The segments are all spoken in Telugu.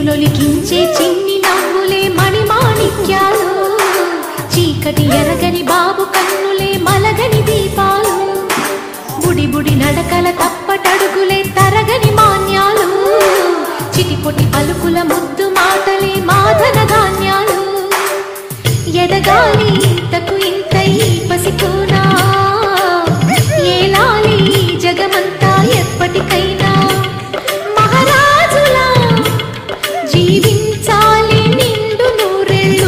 సిరులొలికించే చిన్ని నవ్వులే మణిమాణిక్యాలు చీకటి ఎరగని బాబు కన్నులే మలగని దీపాలు బుడి బుడి నడకల తప్పటడుగులే తరగని మాన్యాలు చిటిపొటి పలుకుల ముద్దు మాటలే మాధన ధాన్యాలు ఎదగాలి ఇంతకు ఇంత ఈ పసికోనా ఏలాలి ఈ జగమంతా ఎప్పటికైనా మహారాజులా జీవించాలి నిండు నూరెళ్ళు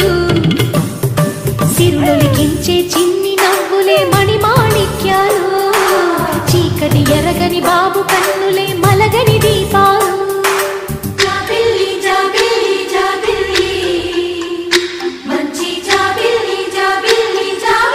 సిరులొలికించే చిన్ని నవ్వులే మణిమాణిక్యాలు చీకటి ఎరగని బాబు కన్నులే మలగని దీపాలు జాబిల్లి జాబిల్లి జాబిల్లి మంచి జాబిల్లి జాబిల్లి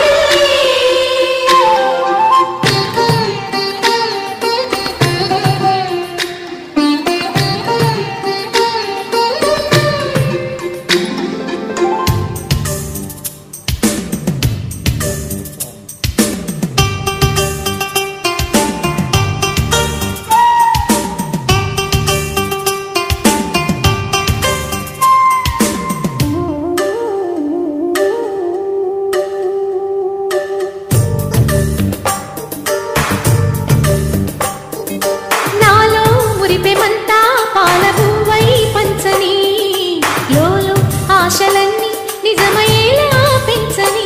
నాలో మురిపెమంతా పాలబువ్వై పంచని లోలో ఆశలన్నీ నిజమయ్యేలా పెంచని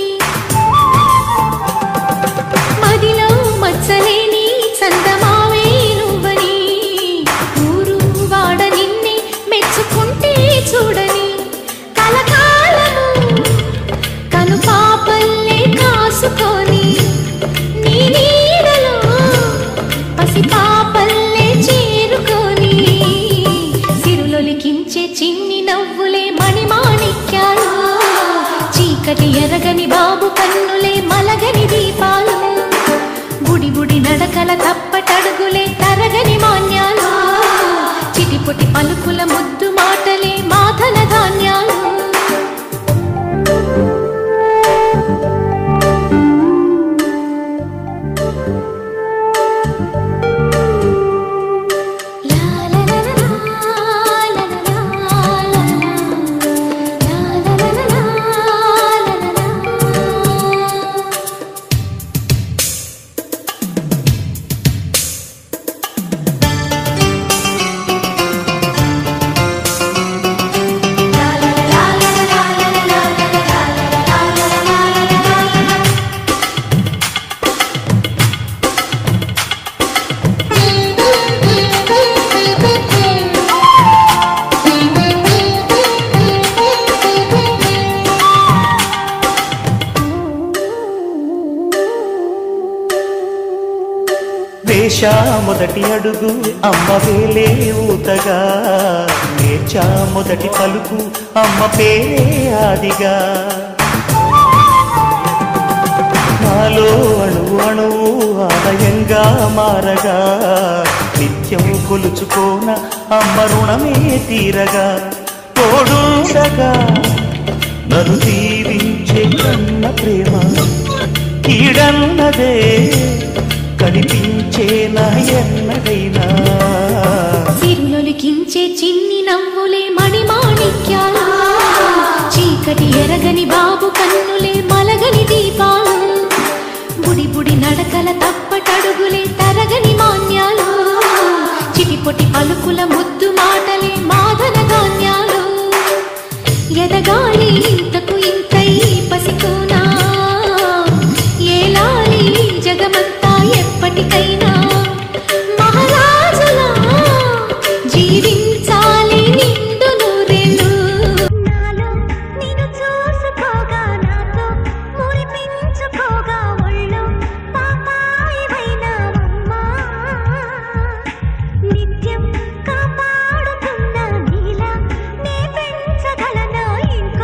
మదిలో మచ్చలేని చందమావే నువ్వని ఊరు వాడ నిన్నే మెచ్చుకుంటే చూడని కలకాలము కను పాపల్లే కాసుకొని నీ నీడలో పసి పాపల్లే చేరుకొని సిరులొలికించే చిన్ని నవ్వులే మణిమాణిక్యాలు చీకటి ఎరగని బాబు కన్నులే మలగని దీపాలు బుడి బుడి నడకల తప్పటడుగులే తరగని మాన్యాలు చిటిపొటి పలుకుల ముద్దు మాటలే మాధన ధాన్యాలు లా లా లా లా లా లా లా లా లా లా వేషా మొదటి అడుగు అమ్మ వేలే ఊతగా నేర్చా మొదటి పలుకు అమ్మ పేరే ఆదిగా నాలో అణువు అణువు ఆలయంగా మారగా నిత్యం కొలుచుకోన అమ్మ రుణమే తీరగా తోడుండగా నన్ను దీవించే కన్న ప్రేమ కీడన్నదే కనిపించే నా ఎన్నడైనా సిరులొలికించే చిన్ని నవ్వులే మణిమాణిక్యాలు చీకటి ఎరగని బాబు కన్నులే మలగని దీపాలు బుడి బుడి నడకల తప్పటడుగులే తరగని మాన్యాలు చిటిపొటి పలుకుల ముద్దు మాటలే మాదన ధాన్యాలు ఎదగాలి ఇంతకు ఇంత ఈ పసికోనా ఏలాలి ఈ జగమంతా ఎప్పటికైనా మహారాజులా జీవించాలి నిండు నూరేళ్ళు నాలో నిన్ను చూసుకోగా నాతో మురిపించుకోగా ఒళ్ళు పాపాయివైనావమ్మా నిత్యం కాపాడుతున్న నీలా నే పెంచగలనా ఇంకో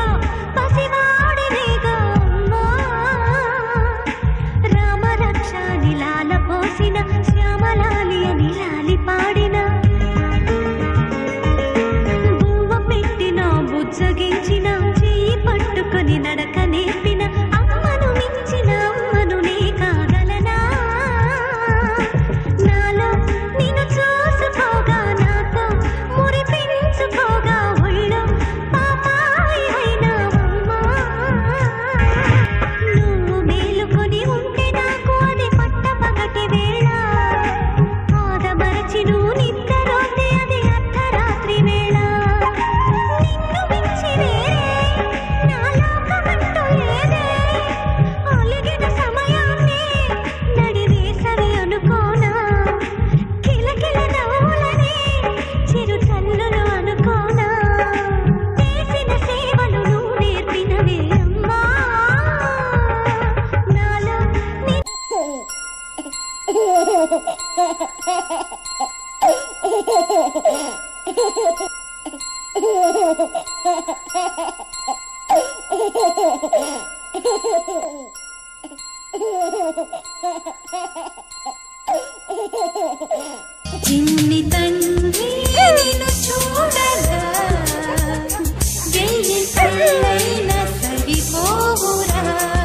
చిన్ని తండ్రి నిన్ను చూడగా వెయ్యి కళ్ళైన సరిపోవురా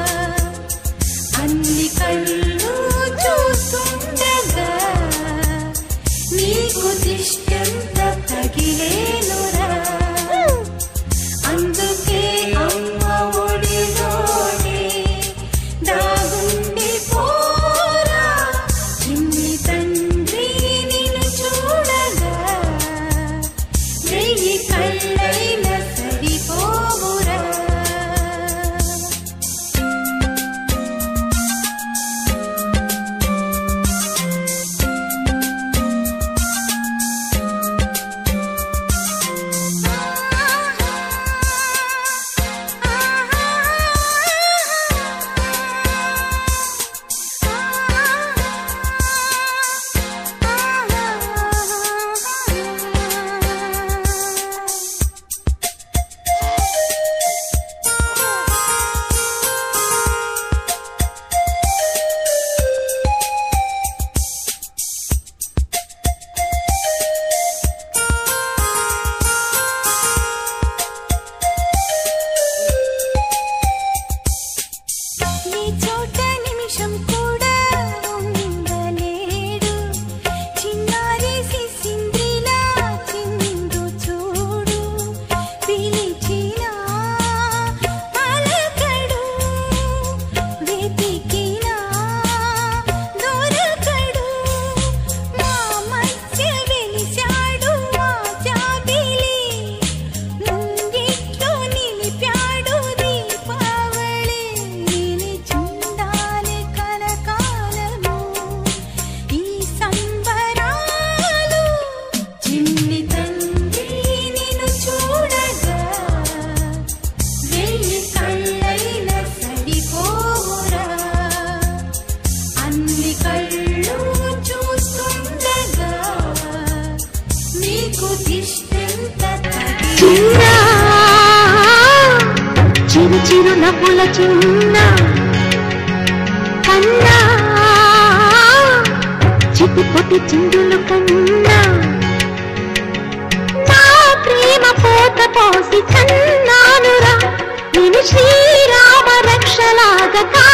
అన్ని కళ్ళు చూస్తుండగా నీకు దిష్టంత తగిలేనురా అందుకే అమ్మ ఒడిలోనే దాగుండి పోరా చిన్ని తండ్రి నిన్ను చూడగా వెయ్యి కళ్ళైన సరిపోవురా ఈ చోట నిమిషం కూడా ఉండలేడు చిన్నారి సిసింద్రిలా చిందు చూడు పిలిచిన పలకడు వెతికినా దొరకడు మా మధ్య వెలిశాడు మా జాబిలి ముంగిట్లో నిలిపాడు దీపావళి నిలిచుండాలి కలకాలము ఈ సంబరాలు చిన్ని తండ్రి నిన్ను చూడగా వెయ్యి కళ్ళైన సరిపోరా అన్ని కళ్ళు చూస్తుండగా నీకు దిష్టంత చిన్న చిరు చిరు నవ్వుల చిన్న కన్నా చిటి పొటి చిందులు కన్నా నా ప్రేమ పోత పోసి కన్నానురా నేను శ్రీరామ రక్షలాగా